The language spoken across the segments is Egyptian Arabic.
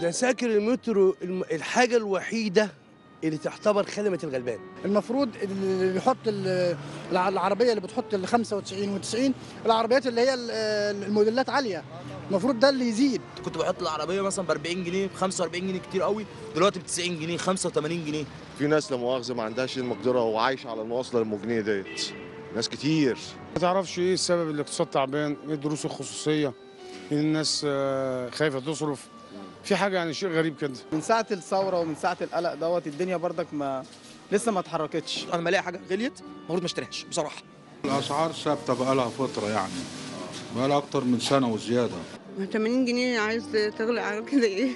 تذاكر المترو الم- الحاجه الوحيده اللي تعتبر خدمه الغلبان المفروض اللي يحط ال- الع- العربيه اللي بتحط ال 95 و90 العربيات اللي هي ال- الموديلات عاليه المفروض ده اللي يزيد كنت بحط العربيه مثلا ب 40 جنيه ب 45 جنيه كتير قوي دلوقتي ب 90 جنيه 85 جنيه في ناس لا مؤاخذه ما عندهاش المقدره وعايشه على المواصله المجنيه ديت ناس كتير ما تعرفش ايه السبب الاقتصاد تعبان ايه الدروس الخصوصيه إيه الناس آه، خايفه تصرف في حاجه يعني شيء غريب كده من ساعة الثورة ومن ساعة القلق دوت الدنيا برضك ما لسه ما اتحركتش انا لما الاقي حاجه غليت المفروض ما اشتريهاش بصراحه الاسعار ثابته بقالها فتره يعني بقالها اكتر من سنه وزياده 80 جنيه عايز تغلق على كده ايه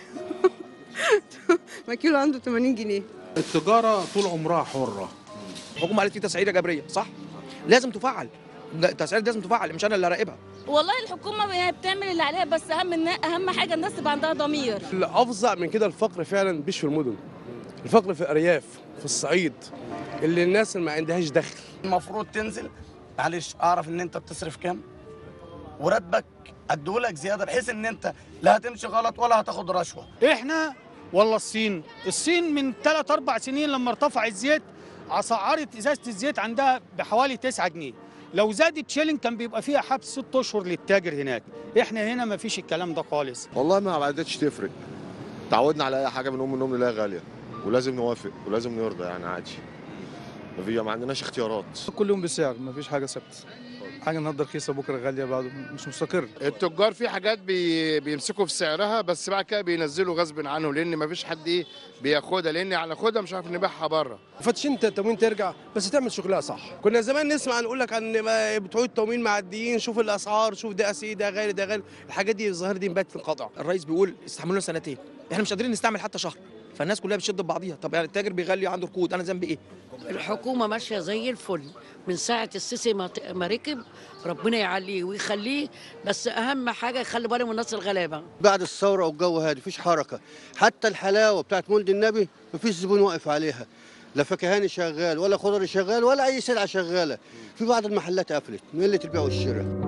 ما كيلو عنده 80 جنيه التجاره طول عمرها حره الحكومه قالت في تسعيره جبريه صح لازم تفعل لا، التسعيره لازم تفعل مش انا اللي هراقبها والله الحكومه هي بتعمل اللي عليها بس اهم النا- اهم حاجه الناس تبقى عندها ضمير الافظع من كده الفقر فعلا مش في المدن الفقر في الارياف في الصعيد اللي الناس اللي ما عندهاش دخل المفروض تنزل معلش اعرف ان انت بتصرف كام وراتبك ادولك زياده بحيث ان انت لا هتمشي غلط ولا هتاخد رشوه احنا ولا الصين الصين من 3 4 سنين لما ارتفع الزيت اسعرت ازازه الزيت عندها بحوالي 9 جنيه لو زادت شيلين كان بيبقى فيها حبس 6 اشهر للتاجر هناك احنا هنا ما فيش الكلام ده خالص والله ما عادتش تفرق تعودنا على اي حاجه من ام النوم نلاقيها غاليه ولازم نوافق ولازم نرضى يعني عادي ما في- ما عندناش اختيارات كل يوم بسعر ما فيش حاجة ثابتة حاجة النهارده رخيصة بكرة غالية بعده مش مستقر التجار في حاجات بي بيمسكوا في سعرها بس بعد كده بينزلوا غصب عنه لان ما فيش حد ايه بياخدها لان هناخدها مش عارف نبيعها بره فتش انت التموين ترجع بس تعمل شغلها صح كنا زمان نسمع نقول لك عن ما بتوع التموين معديين شوف الاسعار شوف ده اسي ده غالي ده غالي الحاجات دي الظاهر دي مبات تنقطع الرئيس بيقول استحملونا سنتين احنا مش قادرين نستعمل حتى شهر فالناس كلها بتشد ببعضيها طب يعني التاجر بيغلي عنده ركود انا ذنبي ايه الحكومة ماشية زي الفل من ساعة السيسي ما ت- ما ركب ربنا يعليه ويخليه بس أهم حاجة يخلي باله من الناس الغلابة بعد الثوره والجو هادي مفيش حركه حتى الحلاوه بتاعت مولد النبي مفيش زبون واقف عليها لا فكهاني شغال ولا خضري شغال ولا اي سلعه شغاله في بعض المحلات قفلت من قله البيع والشراء